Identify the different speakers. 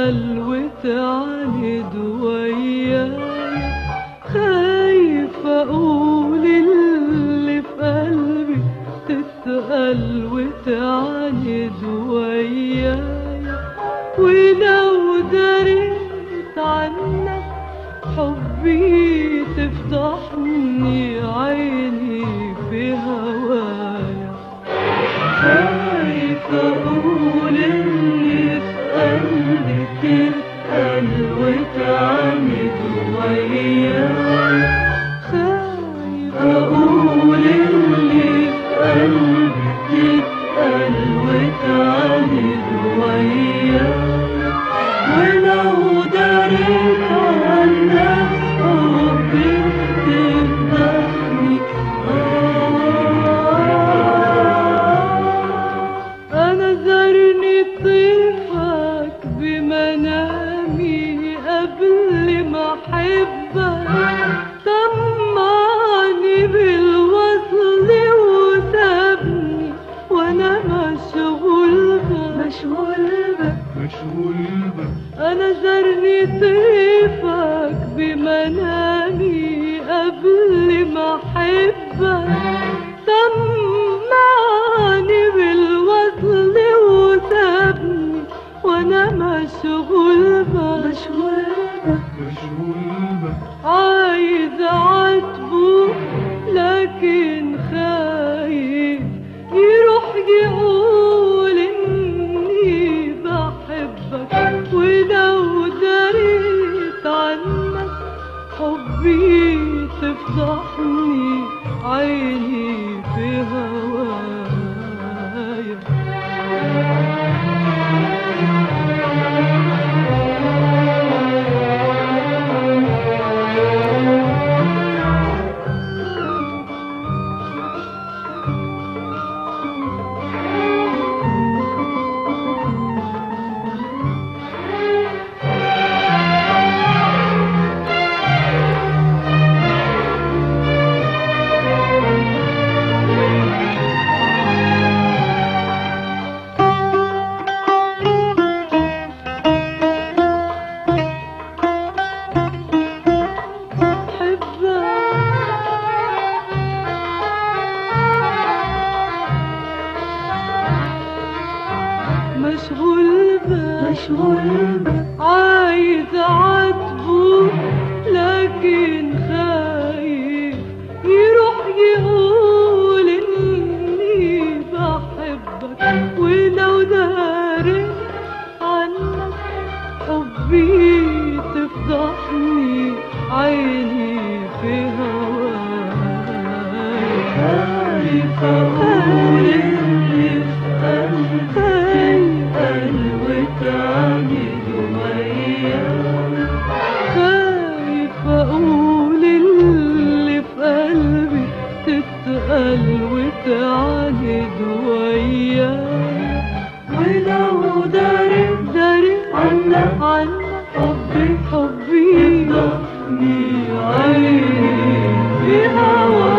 Speaker 1: تتقل وتعاند ويايا خايفة أقول اللي في قلبي تتقل وتعاند ويايا ولو دريت عنك حبي تفتحني عيني في هوايا خايفة أقول اللي في قلبي تتقل وتعاند ويايا خايفة أقول اللي في قلبي تتقل وتعاند ويايا ولو دريت عنك حبي تفتحني أنا زرني طيفك بمنامي قبل ما أحبك طمعني بالوصل وسابني وأنا مشغول بك مشغول بك
Speaker 2: مشغول بك
Speaker 1: أنا زرني طيفك بمنامي قبل ما أحبك سمعني بالوصل وسابني وأنا مشغول بك مشغول بك
Speaker 2: مشغول بك
Speaker 1: عايز أعاتبه لكن خايف يروح يقول إني بحبك ولو دريت عنك حبي تفضحني عيني في هوايا مشغول بك
Speaker 3: مشغول بك
Speaker 1: عايز اعاتبه لكن خايف يروح يقول اني بحبك ولو داري عنك حبي تفضحني عيني في هواك
Speaker 3: خايف أقول اللي في قلبي قلبي تعاند وياك
Speaker 1: خايف اقول اللي في قلبي تتقل وتعاند وياي
Speaker 3: ولو دارت
Speaker 1: داري
Speaker 3: عنك
Speaker 1: عنك
Speaker 3: حبي
Speaker 1: حبي
Speaker 3: ضحني
Speaker 1: عيني في هواك